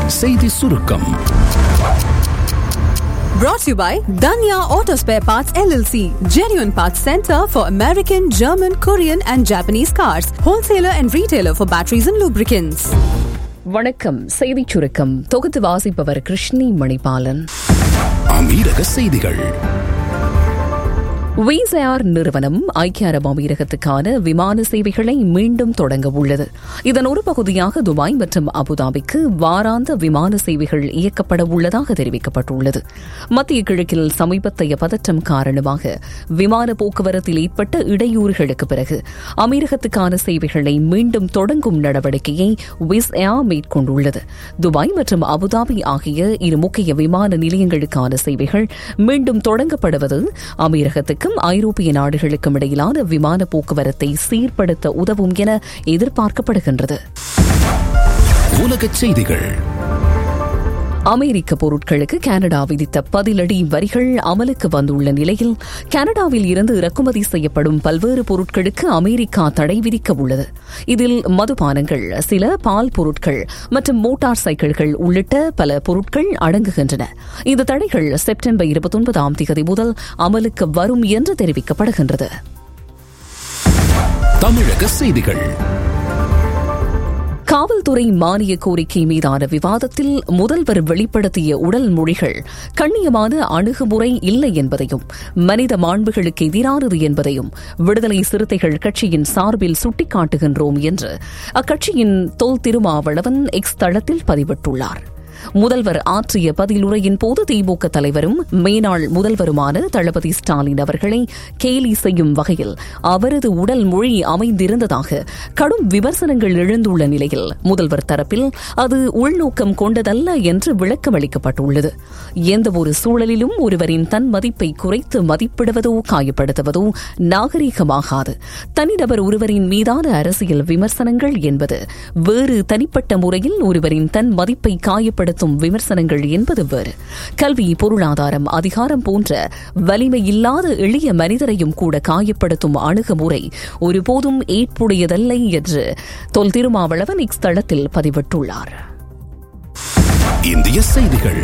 செய்தி சுருக்கம் Brought to you by Danya Auto Spare Parts LLC, genuine parts center for American, German, Korean, and Japanese cars, wholesaler and retailer for batteries and lubricants. வணக்கம் செய்திச் சுருக்கம் தொகுத்து வாசிப்பவர் கிருஷ்ணி மணிபாலன் அமீரக செய்திகள் விசைஆர் நிறுவனம் ஐக்கிய அரபு அமீரகத்துக்கான விமான சேவைகளை மீண்டும் தொடங்க உள்ளது இதன் ஒரு பகுதியாக துபாய் மற்றும் அபுதாபிக்கு வாராந்த விமான சேவைகள் இயக்கப்பட உள்ளதாக தெரிவிக்கப்பட்டுள்ளது மத்திய கிழக்கில் சமீபத்தைய பதற்றம் காரணமாக விமான போக்குவரத்தில் ஏற்பட்ட இடையூறுகளுக்கு பிறகு அமீரகத்துக்கான சேவைகளை மீண்டும் தொடங்கும் நடவடிக்கையை விஸ் ஏர் மேற்கொண்டுள்ளது துபாய் மற்றும் அபுதாபி ஆகிய இரு முக்கிய விமான நிலையங்களுக்கான சேவைகள் மீண்டும் தொடங்கப்படுவது அமீரகத்துக்கும் ஐரோப்பிய நாடுகளுக்கும் இடையிலான விமான போக்குவரத்தை சீர்படுத்த உதவும் என எதிர்பார்க்கப்படுகின்றது உலகச் செய்திகள் அமெரிக்க பொருட்களுக்கு கனடா விதித்த பதிலடி வரிகள் அமலுக்கு வந்துள்ள நிலையில் கனடாவில் இருந்து இறக்குமதி செய்யப்படும் பல்வேறு பொருட்களுக்கு அமெரிக்கா தடை விதிக்க உள்ளது இதில் மதுபானங்கள் சில பால் பொருட்கள் மற்றும் மோட்டார் சைக்கிள்கள் உள்ளிட்ட பல பொருட்கள் அடங்குகின்றன இந்த தடைகள் செப்டம்பர் இருபத்தொன்பதாம் தேதி முதல் அமலுக்கு வரும் என்று தெரிவிக்கப்படுகின்றது தமிழக செய்திகள் காவல்துறை மானிய கோரிக்கை மீதான விவாதத்தில் முதல்வர் வெளிப்படுத்திய உடல் மொழிகள் கண்ணியமான அணுகுமுறை இல்லை என்பதையும் மனித மாண்புகளுக்கு எதிரானது என்பதையும் விடுதலை சிறுத்தைகள் கட்சியின் சார்பில் சுட்டிக்காட்டுகின்றோம் என்று அக்கட்சியின் தொல் திருமாவளவன் எக்ஸ் தளத்தில் பதிவிட்டுள்ளார் முதல்வர் ஆற்றிய பதிலுரையின் போது திமுக தலைவரும் மேனாள் முதல்வருமான தளபதி ஸ்டாலின் அவர்களை கேலி செய்யும் வகையில் அவரது உடல் மொழி அமைந்திருந்ததாக கடும் விமர்சனங்கள் எழுந்துள்ள நிலையில் முதல்வர் தரப்பில் அது உள்நோக்கம் கொண்டதல்ல என்று விளக்கம் அளிக்கப்பட்டுள்ளது எந்தவொரு சூழலிலும் ஒருவரின் தன் மதிப்பை குறைத்து மதிப்பிடுவதோ காயப்படுத்துவதோ நாகரீகமாகாது தனிநபர் ஒருவரின் மீதான அரசியல் விமர்சனங்கள் என்பது வேறு தனிப்பட்ட முறையில் ஒருவரின் தன் மதிப்பை காயப்படுத்த ஏற்படுத்தும் விமர்சனங்கள் என்பது வேறு கல்வி பொருளாதாரம் அதிகாரம் போன்ற வலிமை இல்லாத எளிய மனிதரையும் கூட காயப்படுத்தும் அணுகுமுறை ஒருபோதும் ஏற்புடையதல்ல என்று தொல் திருமாவளவன் எக்ஸ் தளத்தில் பதிவிட்டுள்ளார் இந்திய செய்திகள்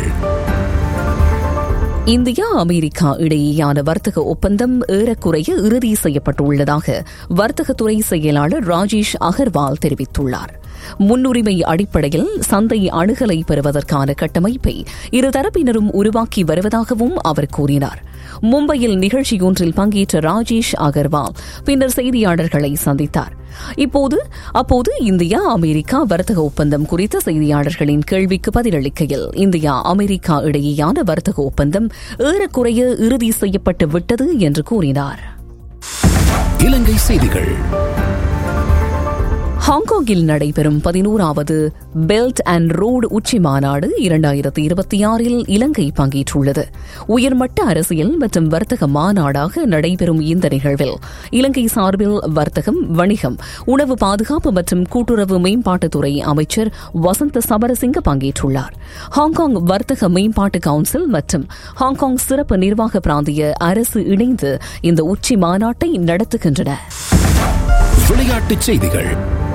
இந்தியா அமெரிக்கா இடையேயான வர்த்தக ஒப்பந்தம் ஏறக்குறைய இறுதி செய்யப்பட்டுள்ளதாக வர்த்தகத்துறை செயலாளர் ராஜேஷ் அகர்வால் தெரிவித்துள்ளார் முன்னுரிமை அடிப்படையில் சந்தை அணுகலை பெறுவதற்கான கட்டமைப்பை இருதரப்பினரும் உருவாக்கி வருவதாகவும் அவர் கூறினார் மும்பையில் நிகழ்ச்சியொன்றில் பங்கேற்ற ராஜேஷ் அகர்வால் பின்னர் செய்தியாளர்களை சந்தித்தார் இப்போது அப்போது இந்தியா அமெரிக்கா வர்த்தக ஒப்பந்தம் குறித்த செய்தியாளர்களின் கேள்விக்கு பதிலளிக்கையில் இந்தியா அமெரிக்கா இடையேயான வர்த்தக ஒப்பந்தம் ஏறக்குறைய இறுதி செய்யப்பட்டு விட்டது என்று கூறினார் இலங்கை செய்திகள் ஹாங்காங்கில் நடைபெறும் பதினோராவது பெல்ட் அண்ட் ரோடு உச்சி மாநாடு இரண்டாயிரத்தி இருபத்தி ஆறில் இலங்கை பங்கேற்றுள்ளது உயர்மட்ட அரசியல் மற்றும் வர்த்தக மாநாடாக நடைபெறும் இந்த நிகழ்வில் இலங்கை சார்பில் வர்த்தகம் வணிகம் உணவு பாதுகாப்பு மற்றும் கூட்டுறவு மேம்பாட்டுத்துறை அமைச்சர் வசந்த சமரசிங்க பங்கேற்றுள்ளார் ஹாங்காங் வர்த்தக மேம்பாட்டு கவுன்சில் மற்றும் ஹாங்காங் சிறப்பு நிர்வாக பிராந்திய அரசு இணைந்து இந்த உச்சி மாநாட்டை நடத்துகின்றன விளையாட்டுச் செய்திகள்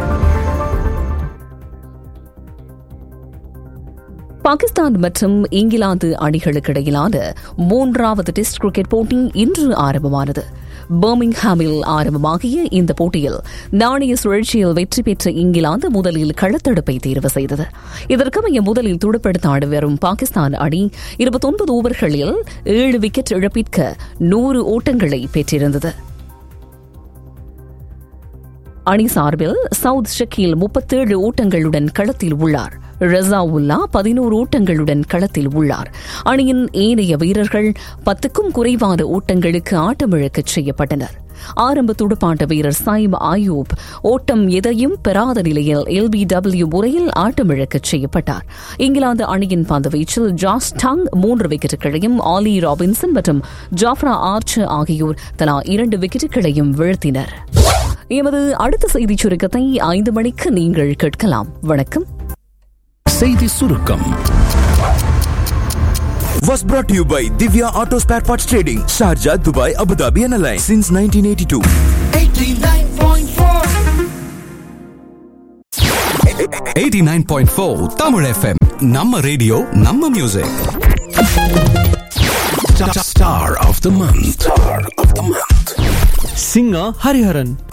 பாகிஸ்தான் மற்றும் இங்கிலாந்து அணிகளுக்கு இடையிலான மூன்றாவது டெஸ்ட் கிரிக்கெட் போட்டி இன்று ஆரம்பமானது பர்மிங்ஹாமில் ஆரம்பமாகிய இந்த போட்டியில் நாணய சுழற்சியில் வெற்றி பெற்ற இங்கிலாந்து முதலில் களத்தடுப்பை தேர்வு செய்தது இதற்கமைய முதலில் துடுப்படுத்த ஆடி வரும் பாகிஸ்தான் அணி இருபத்தொன்பது ஓவர்களில் ஏழு விக்கெட் இழப்பிற்கு நூறு ஓட்டங்களை பெற்றிருந்தது அணி சார்பில் சவுத் ஷக்கீல் முப்பத்தேழு ஓட்டங்களுடன் களத்தில் உள்ளார் ரசாவுல்லா பதினோரு ஓட்டங்களுடன் களத்தில் உள்ளார் அணியின் ஏனைய வீரர்கள் பத்துக்கும் குறைவான ஓட்டங்களுக்கு ஆட்டமிழக்கச் செய்யப்பட்டனர் ஆரம்ப துடுப்பாட்ட வீரர் சாயிம் ஆயூப் ஓட்டம் எதையும் பெறாத நிலையில் எல்பிடபிள்யூ முறையில் ஆட்டமிழக்கச் செய்யப்பட்டார் இங்கிலாந்து அணியின் பந்துவீச்சில் ஜாஸ் டங் மூன்று விக்கெட்டுகளையும் ஆலி ராபின்சன் மற்றும் ஜாஃப்ரா ஆர்ச்சர் ஆகியோர் தலா இரண்டு விக்கெட்டுகளையும் வீழ்த்தினர் எமது அடுத்த செய்திச் சுருக்கத்தை ஐந்து மணிக்கு நீங்கள் கேட்கலாம் வணக்கம் செய்தி சுருக்கம் was brought to you by Divya Auto Spare Parts Trading, Sharjah, Dubai, Abu Dhabi and Alliance since 1982. 89.4 Tamil FM நம்ம ரேடியோ நம்ம music star of the month star of the month singer Hariharan.